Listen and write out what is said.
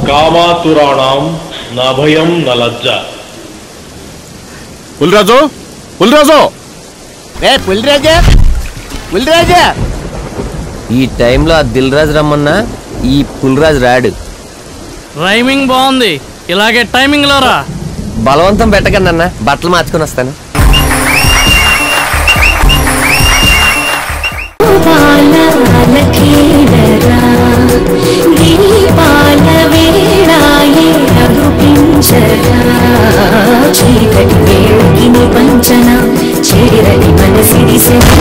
కామాతురాణం నభయం నలజ్జ పులిరాజు పులిరాజు ఏ పులిరాజా పులిరాజా ఈ టైంలో ఆ దిల్ రాజు రమ్మన్నా ఈ పులిరాజు రాడు రైమింగ్ బాగుంది ఇలాగే టైమింగ్ లో రా బలవంతం పెట్టకండి అన్న బట్టలు మార్చుకొని వస్తాను పాలకేడరా దీపాల వేళాయే రఘుపించరా చీకటి వేడిని పంచన చేరని మనసిరిసెన